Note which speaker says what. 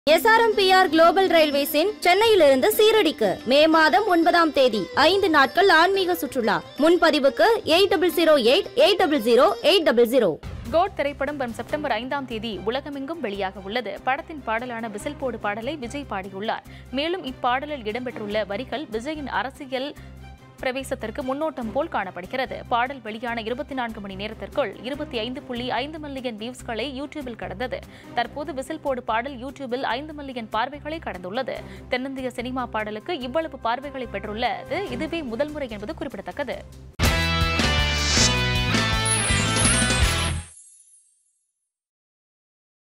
Speaker 1: SRMPR global ரயில்வேஸின் சென்னையிலிருந்து சீரடிக்கு மே மாதம் ஒன்பதாம் தேதி ஐந்து நாட்கள் ஆன்மீக சுற்றுலா முன்பதிவுக்கு eight double zero eight eight double zero eight double zero
Speaker 2: code திரைப்படம் வரும் செப்டம்பர் ஐந்தாம் தேதி உலகமெங்கும் வெளியாக உள்ளது படத்தின் பாடலான விசில் போடு பாடலை விஜய் பாடியுள்ளார் மேலும் இப்பாடலில் இடம்பெற்றுள்ள வரிகள் விஜயின் அரசியல் பிரவேசத்திற்கு முன்னோட்டம் போல் காணப்படுகிறது பாடல் வெளியான இருபத்தி நான்கு மணி நேரத்திற்குள் இருபத்தி ஐந்து புள்ளி ஐந்து மில்லியன் வியூஸ்களை யூடியூபில் கடந்தது தற்போது விசில் போடு பாடல் யூடியூபில் ஐந்து மில்லியன் பார்வைகளை கடந்துள்ளது தென்னிந்திய சினிமா பாடலுக்கு இவ்வளவு பார்வைகளை பெற்றுள்ளது இதுவே முதல் முறை என்பது குறிப்பிடத்தக்கது